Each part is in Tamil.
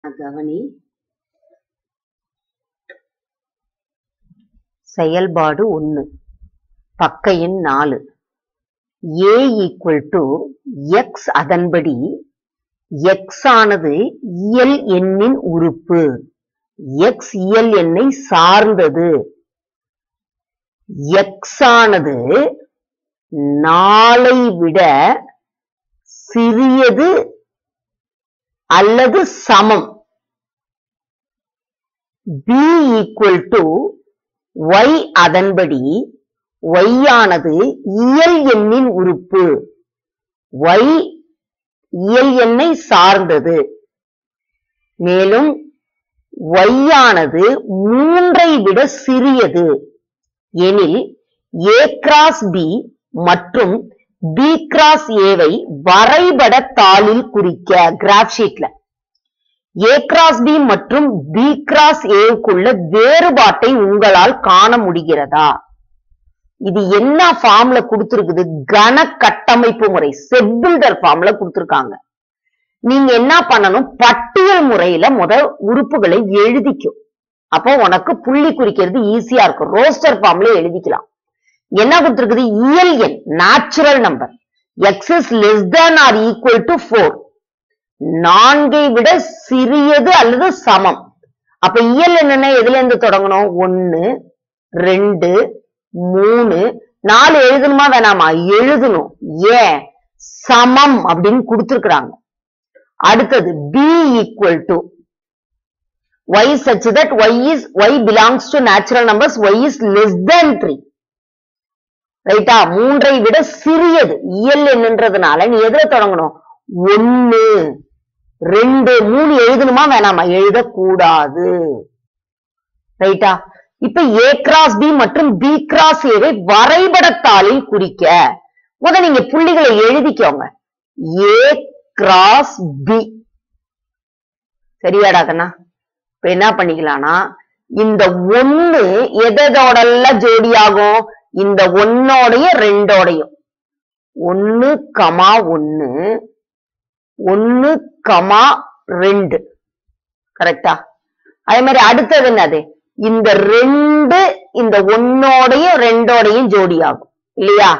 கவனி செயல்பாடு ஒண்ணு பக்க எண் நாலு a ஈக்குவல் டு எக்ஸ் அதன்படி எக்ஸ் ஆனது இயல் எண்ணின் உறுப்பு எக்ஸ் இயல் எண்ணை சார்ந்தது எக்ஸ் ஆனது நாலை விட சிறியது அல்லது சமம் b ஈக்குவல் டு ஒய் அதன்படி y ஆனது இயல் எண்ணின் உறுப்பு y இயல் எண்ணை சார்ந்தது மேலும் y ஆனது மூன்றை விட சிறியது எனில் a கிராஸ் b மற்றும் b கிராஸ் a வை வரைபட தாளில் குறிக்க கிராஃப் ஷீட்ல a கிராஸ் b மற்றும் b கிராஸ் a க்குள்ள வேறுபாட்டை உங்களால் காண முடிகிறதா இது என்ன ஃபார்ம்ல கொடுத்திருக்குது கன கட்டமைப்பு முறை செப்பில்டர் ஃபார்ம்ல கொடுத்திருக்காங்க நீங்க என்ன பண்ணணும் பட்டியல் முறையில முத உறுப்புகளை எழுதிக்கும் அப்போ உனக்கு புள்ளி குறிக்கிறது ஈஸியா இருக்கும் ரோஸ்டர் ஃபார்ம்ல எழுதிக்கலாம் என்ன கொடுத்திருக்குது இயல் எண் natural number X is less than or equal to four நான்கை விட சிறியது அல்லது சமம் அப்ப இயல் என்னன்னா எதுல இருந்து தொடங்கணும் ஒன்னு ரெண்டு மூணு நாலு எழுதணுமா வேணாமா எழுதணும் ஏன் சமம் அப்படின்னு கொடுத்திருக்கிறாங்க அடுத்தது b equal to y such that y is y belongs to natural numbers y is less than 3 ரைட்டா மூன்றை விட சிறியது இயல் என்னன்றதுனால நீ எதுல தொடங்கணும் ஒன்னு ரெண்டு மூணு எழுதணுமா வேணாமா எழுதக்கூடாது ரைட்டா இப்ப ஏ கிராஸ் பி மற்றும் பி கிராஸ் ஏவை வரைபடத்தாளில் குறிக்க முத நீங்க புள்ளிகளை எழுதிக்கோங்க ஏ கிராஸ் பி சரியாடா கண்ணா இப்ப என்ன பண்ணிக்கலாம்னா இந்த ஒண்ணு எதோடெல்லாம் ஜோடியாகும் இந்த ஒன்னோடையும் ரெண்டோடையும் ஒன்னு கமா ஒன்னு ஒன்னு கமா ரெண்டு கரெக்டா அதே மாதிரி அடுத்தது என்னது இந்த ரெண்டு இந்த ஒன்னோடையும் ரெண்டோடையும் ஜோடி ஆகும் இல்லையா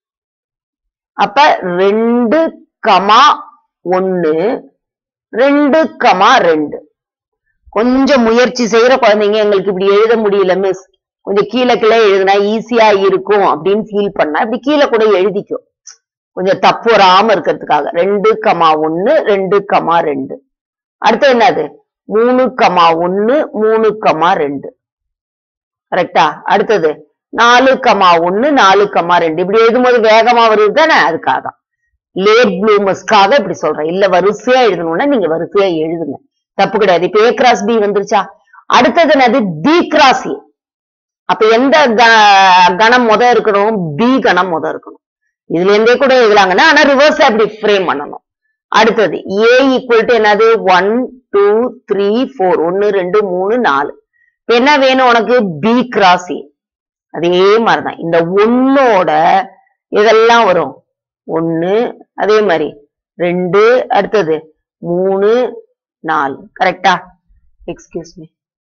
அப்ப ரெண்டு கமா ஒன்னு ரெண்டு கமா ரெண்டு கொஞ்சம் முயற்சி செய்யற குழந்தைங்க எங்களுக்கு இப்படி எழுத முடியல மிஸ் கொஞ்சம் கீழே கீழே எழுதுனா ஈஸியா இருக்கும் அப்படின்னு ஃபீல் பண்ணா இப்படி கீழே கூட எழுதிக்கும் கொஞ்சம் தப்பு வராம இருக்கிறதுக்காக ரெண்டு கமா ஒன்னு ரெண்டு கமா ரெண்டு அடுத்து என்னது மூணு கமா ஒன்னு மூணு கமா ரெண்டு கரெக்டா அடுத்தது நாலு கமா ஒன்னு நாலு கமா ரெண்டு இப்படி எழுதும்போது வேகமா வருது தானே அதுக்காக தான் லேட் ப்ளூமர்ஸ்க்காக இப்படி சொல்றேன் இல்ல வரிசையா எழுதணும்னா நீங்க வரிசையா எழுதுங்க தப்பு கிடையாது இப்ப ஏ கிராஸ் பி வந்துருச்சா அடுத்தது என்னது பி கிராஸ் ஏ அப்ப எந்த க- கணம் முத இருக்கணும் பி கணம் முத இருக்கணும் இதுல இருந்தே கூட எழுதலாங்கன்னா ஆனா ரிவர்ஸ் அப்படி ஃப்ரேம் பண்ணணும் அடுத்தது ஏ ஈக்குவல் டு என்னது ஒன் டூ த்ரீ ஃபோர் ஒன்னு ரெண்டு மூணு நாலு இப்ப என்ன வேணும் உனக்கு பி கிராஸ் ஏ அதே மாதிரிதான் இந்த ஒன்னோட இதெல்லாம் வரும் ஒன்னு அதே மாதிரி ரெண்டு அடுத்தது மூணு நாலு கரெக்டா எக்ஸ்கியூஸ் மீ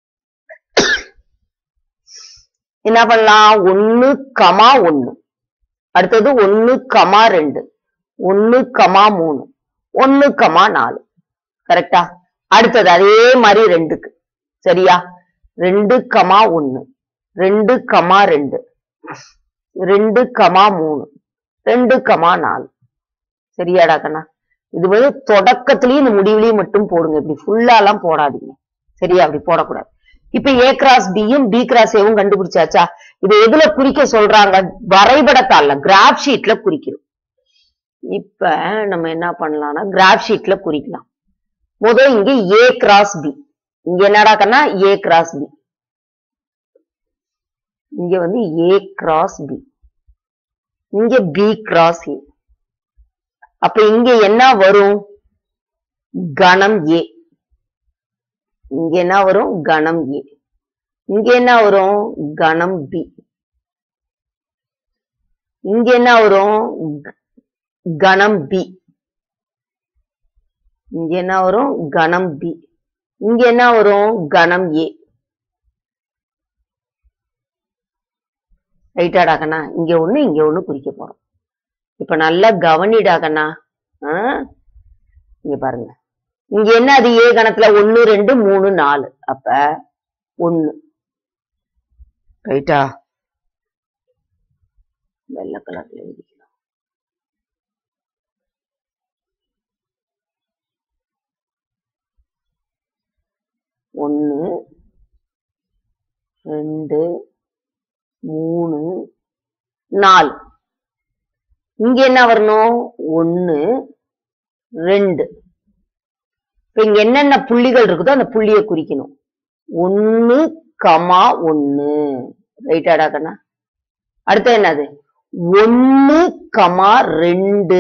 என்ன பண்ணலாம் ஒன்னு கமா ஒன்னு அடுத்தது ஒன்னு கமா ரெண்டு ஒன்னு கமா மூணு ஒன்னு கமா நாலு கரெக்டா அடுத்தது அதே மாதிரி ரெண்டுக்கு சரியா ரெண்டு கமா ஒன்னு ரெண்டு கமா ரெண்டு ரெண்டு கமா மூணு ரெண்டு கமா நாலு சரியாடா கண்ணா இது வந்து தொடக்கத்திலயும் இந்த முடிவுலயும் மட்டும் போடுங்க இப்படி ஃபுல்லா எல்லாம் போடாதீங்க சரியா அப்படி போடக்கூடாது இப்ப ஏ கிராஸ் பியும் பி கிராஸ் ஏவும் கண்டுபிடிச்சாச்சா இதை எதுல குறிக்க சொல்றாங்க வரைபடத்தாள்ல கிராஃப் ஷீட்ல குறிக்கணும் இப்ப நம்ம என்ன பண்ணலாம்னா கிராஃப் ஷீட்ல குறிக்கலாம் முதல் இங்க ஏ கிராஸ் பி இங்க என்னடா கண்ணா ஏ கிராஸ் பி இங்க வந்து ஏ கிராஸ் பி இங்க பி கிராஸ் ஏ அப்ப இங்க என்ன வரும் கணம் ஏ இங்க என்ன வரும் கணம் ஏ இங்க என்ன வரும் கணம் பி இங்க என்ன வரும் க- கணம் பி இங்க என்ன வரும் கணம் பி இங்க என்ன வரும் கணம் ஏ ரைட்டாடா கண்ணா இங்க ஒண்ணு இங்க ஒண்ணு குறிக்க போறோம் இப்ப நல்லா கவனிடா கண்ணா ஆ? இங்க பாருங்க இங்க என்ன அது ஏ கணத்துல ஒண்ணு ரெண்டு மூணு நாலு அப்ப ஒண்ணு ரைட்டா வெள்ளை கலர்ல எழுதிக்கலாம் ஒண்ணு ரெண்டு மூணு நாலு இங்க என்ன வரணும் ஒண்ணு ரெண்டு இப்ப இங்க என்னென்ன புள்ளிகள் இருக்குதோ அந்த புள்ளியை குறிக்கணும் ஒண்ணு கமா ஒண்ணு ரைட்டாடா கண்ணா அடுத்து என்னது ஒண்ணு கமா ரெண்டு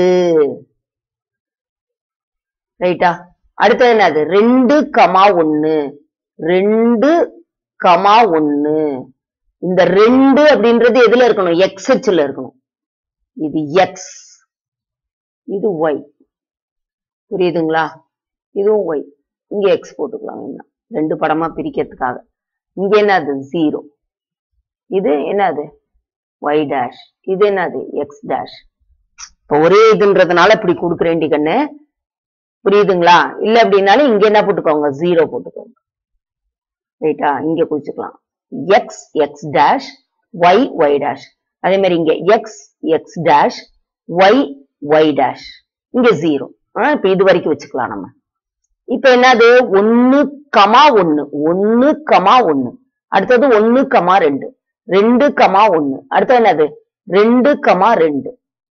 ரைட்டா அடுத்து என்னது ரெண்டு கமா ஒண்ணு ரெண்டு கமா ஒண்ணு இந்த ரெண்டு அப்படின்றது எதுல இருக்கணும் எக்ஸ் அச்சுல இருக்கணும் இது எக்ஸ் இது ஒய் புரியுதுங்களா இதுவும் ஒய் இங்க எக்ஸ் போட்டுக்கலாம் வேணாம் ரெண்டு படமா பிரிக்கிறதுக்காக இங்க என்னது ஜீரோ இது என்னது ஒய் டேஷ் இது என்னது எக்ஸ் டேஷ் இப்போ ஒரே இதுன்றதுனால இப்படி கொடுக்குறேன்டி கண்ணு புரியுதுங்களா இல்ல அப்படின்னாலும் இங்க என்ன போட்டுக்கோங்க ஜீரோ போட்டுக்கோங்க ரைட்டா இங்க குறிச்சுக்கலாம் X X dash Y Y dash அதே மாதிரி இங்க X X dash Y Y dash இங்க ஜீரோ இப்ப இது வரைக்கும் வச்சுக்கலாம் நம்ம இப்ப என்னது ஒன்னு கமா ஒன்னு ஒன்னு கமா ஒன்னு அடுத்தது ஒன்னு கமா ரெண்டு ரெண்டு கமா ஒன்னு அடுத்தது என்னது ரெண்டு கமா ரெண்டு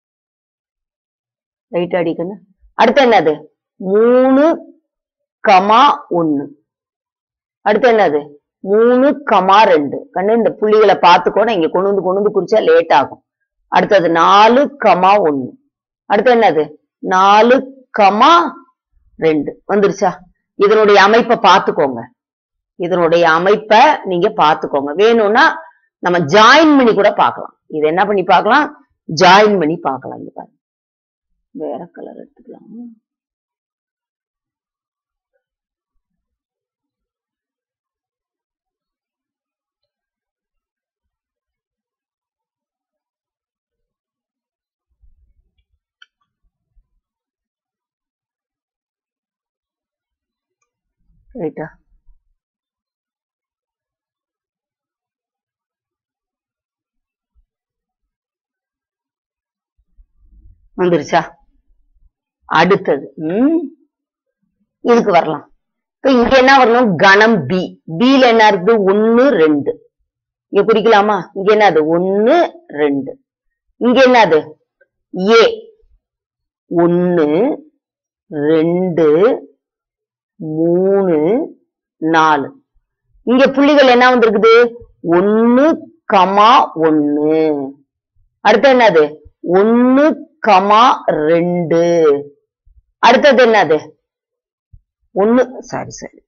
ரைட் அடிக்கணும் அடுத்து என்னது மூணு கமா ஒன்னு அடுத்து என்னது மூணு கமா ரெண்டு கண்ணு இந்த புள்ளிகளை பார்த்துக்கோணும் இங்க கொண்டு வந்து கொண்டு வந்து குறிச்சா லேட் ஆகும் அடுத்தது நாலு கமா ஒன்னு அடுத்து என்னது நாலு கமா ரெண்டு வந்துருச்சா இதனுடைய அமைப்பை பார்த்துக்கோங்க இதனுடைய அமைப்பை நீங்க பார்த்துக்கோங்க வேணும்னா நம்ம ஜாயின் பண்ணி கூட பார்க்கலாம் இது என்ன பண்ணி பார்க்கலாம் ஜாயின் பண்ணி பார்க்கலாம் இங்க பாருங்க வேற கலர் எடுத்துக்கலாம் ரைட்டா வந்துருச்சா அடுத்தது ம் இதுக்கு வரலாம் இப்ப இங்க என்ன வரணும் கணம் பி பில என்ன இருக்குது ஒன்னு ரெண்டு இங்க குறிக்கலாமா இங்க என்னது ஒன்னு ரெண்டு இங்க என்னது ஏ ஒன்னு ரெண்டு மூணு நாலு இங்க புள்ளிகள் என்ன வந்திருக்குது ஒன்னு கமா ஒன்னு அடுத்து என்னது ஒன்னு கமா ரெண்டு அடுத்தது என்னது ஒன்னு சாரி சாரி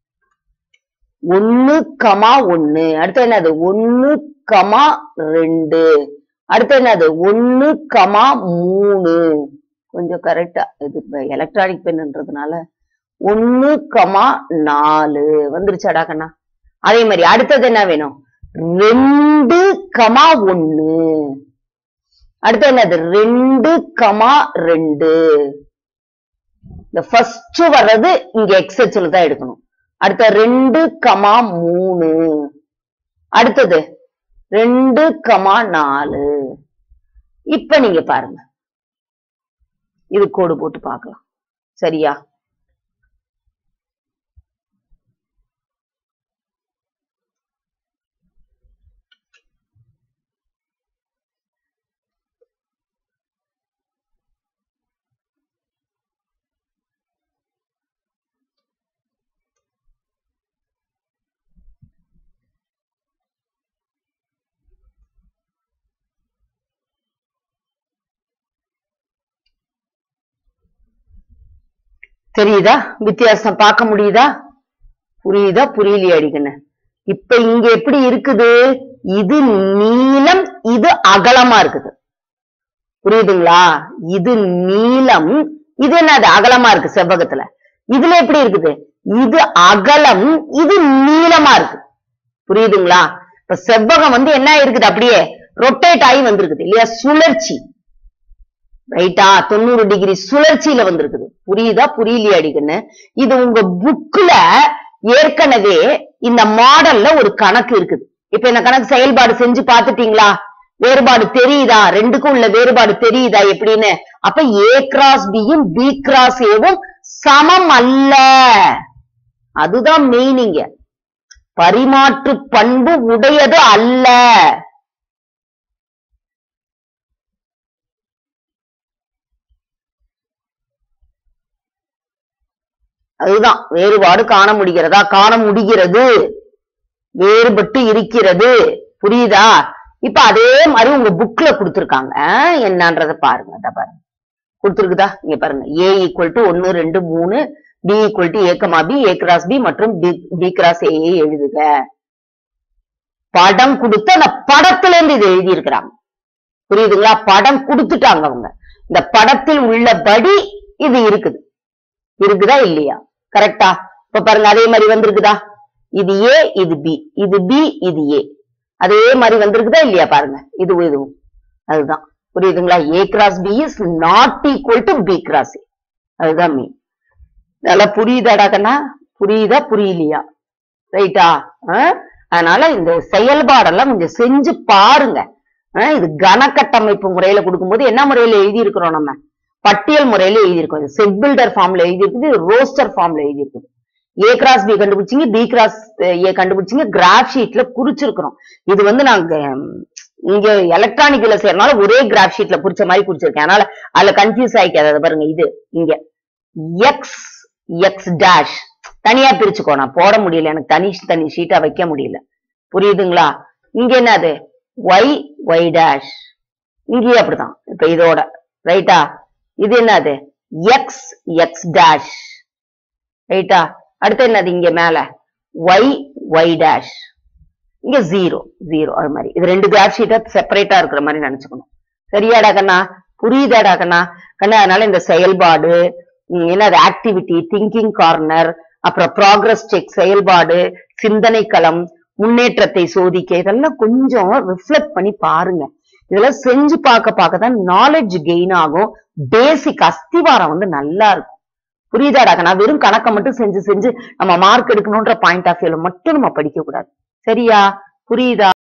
ஒன்னு கமா ஒன்னு அடுத்து என்னது ஒன்னு கமா ரெண்டு அடுத்து என்னது ஒன்னு கமா மூணு கொஞ்சம் கரெக்டா இது எலக்ட்ரானிக் பென்ன்றதுனால ஒன்னு கமா நாலு வந்துருச்சாடா கண்ணா அதே மாதிரி அடுத்தது என்ன வேணும் ரெண்டு கமா ஒன்னு அடுத்து என்னது ரெண்டு கமா ரெண்டு இந்த ஃபர்ஸ்ட் வர்றது இங்க எக்ஸ் அச்சுல தான் எடுக்கணும் அடுத்த ரெண்டு கமா மூணு அடுத்தது ரெண்டு கமா நாலு இப்ப நீங்க பாருங்க இது கோடு போட்டு பார்க்கலாம் சரியா தெரியுதா வித்தியாசம் பார்க்க முடியுதா புரியுதா புரியலையா அடிக்கணும் இப்ப இங்க எப்படி இருக்குது இது நீளம் இது அகலமா இருக்குது புரியுதுங்களா இது நீளம் இது என்னது அகலமா இருக்கு செவ்வகத்துல இதுல எப்படி இருக்குது இது அகலம் இது நீளமா இருக்கு புரியுதுங்களா இப்ப செவ்வகம் வந்து என்ன இருக்குது அப்படியே ரொட்டேட் ஆகி வந்திருக்குது இல்லையா சுழற்சி ரைட்டா தொண்ணூறு டிகிரி சுழற்சியில வந்திருக்குது புரியுதா புரியலையா அடிக்குன்னு இது உங்க புக்ல ஏற்கனவே இந்த மாடல்ல ஒரு கணக்கு இருக்குது இப்ப இந்த கணக்கு செயல்பாடு செஞ்சு பாத்துட்டீங்களா வேறுபாடு தெரியுதா ரெண்டுக்கும் உள்ள வேறுபாடு தெரியுதா எப்படின்னு அப்ப ஏ கிராஸ் பியும் பி கிராஸ் ஏவும் சமம் அல்ல அதுதான் மெயினிங்க பரிமாற்று பண்பு உடையது அல்ல அதுதான் வேறுபாடு காண முடிகிறதா காண முடிகிறது வேறுபட்டு இருக்கிறது புரியுதா இப்ப அதே மாதிரி உங்க புக்ல கொடுத்திருக்காங்க என்னன்றத பாருங்க அத பாருங்க கொடுத்துருக்குதா இங்க பாருங்க ஏ ஈக்குவல் டு ஒன்னு ரெண்டு மூணு பி ஈக்குவல் டு ஏக்கமா பி ஏ கிராஸ் பி மற்றும் பி கிராஸ் ஏ எழுதுக படம் கொடுத்து அந்த படத்துல இருந்து இது எழுதி இருக்கிறாங்க புரியுதுங்களா படம் கொடுத்துட்டாங்க அவங்க இந்த படத்தில் உள்ளபடி இது இருக்குது இருக்குதா இல்லையா கரெக்டா இப்ப பாருங்க அதே மாதிரி வந்திருக்குதா இது ஏ இது பி இது பி இது ஏ அதே மாதிரி வந்திருக்குதா இல்லையா பாருங்க இது இதுவும் அதுதான் புரியுதுங்களா A cross B is not equal to B cross A அதுதான் மீன் நல்லா புரியுதாடா கண்ணா புரியுதா புரியலையா ரைட்டா அதனால இந்த செயல்பாடெல்லாம் கொஞ்சம் செஞ்சு பாருங்க ஆஹ் இது கனக்கட்டமைப்பு முறையில கொடுக்கும்போது என்ன முறையில எழுதி இருக்கிறோம் நம்ம பட்டியல் முறையில எழுதியிருக்கோம் இது செட் பில்டர் ஃபார்ம்ல எழுதி இருக்குது ரோஸ்டர் ஃபார்ம்ல எழுதி இருக்குது ஏ கிராஸ் பி கண்டுபிடிச்சிங்க பி கிராஸ் ஏ கண்டுபிடிச்சிங்க கிராஃப் ஷீட்ல குறிச்சிருக்கிறோம் இது வந்து நாங்க ஹம், இங்க எலக்ட்ரானிக்ல செய்யறதுனால ஒரே கிராஃப் ஷீட்ல குறிச்ச மாதிரி குறிச்சிருக்கேன் அதனால அதுல கன்ஃபியூஸ் ஆயிக்காது அதை பாருங்க இது இங்க எக்ஸ் எக்ஸ் டேஷ் தனியா பிரிச்சுக்கோ நான் போட முடியல எனக்கு தனி தனி ஷீட்டா வைக்க முடியல புரியுதுங்களா இங்க என்னது ஒய் ஒய் டேஷ் இங்கேயும் அப்படிதான் இப்ப இதோட ரைட்டா இது என்னது எக்ஸ் எக்ஸ் டேஷ் ரைட்டா அடுத்து என்னது இங்க மேல ஒய் ஒய் டேஷ் இங்க ஜீரோ ஜீரோ அது மாதிரி இது ரெண்டு கிராஃப் ஷீட்டா செப்பரேட்டா இருக்கிற மாதிரி நினைச்சுக்கணும் சரியாடா கண்ணா புரியுதாடா கண்ணா கண்ணா அதனால இந்த செயல்பாடு ம், என்னது ஆக்டிவிட்டி திங்கிங் கார்னர் அப்புறம் ப்ராக்ரஸ் செக் செயல்பாடு சிந்தனை களம் முன்னேற்றத்தை சோதிக்க இதெல்லாம் கொஞ்சம் ரிஃப்ளெக்ட் பண்ணி பாருங்க இதெல்லாம் செஞ்சு பார்க்க பார்க்க தான் நாலேஜ் கெயின் ஆகும் பேசிக் அஸ்திவாரம் வந்து நல்லா இருக்கும் புரியுதாடா கண்ணா வெறும் கணக்கை மட்டும் செஞ்சு செஞ்சு நம்ம மார்க் எடுக்கணும்ன்ற பாயிண்ட் ஆஃப் வியூல மட்டும் நம்ம படிக்க கூடாது சரியா புரியுதா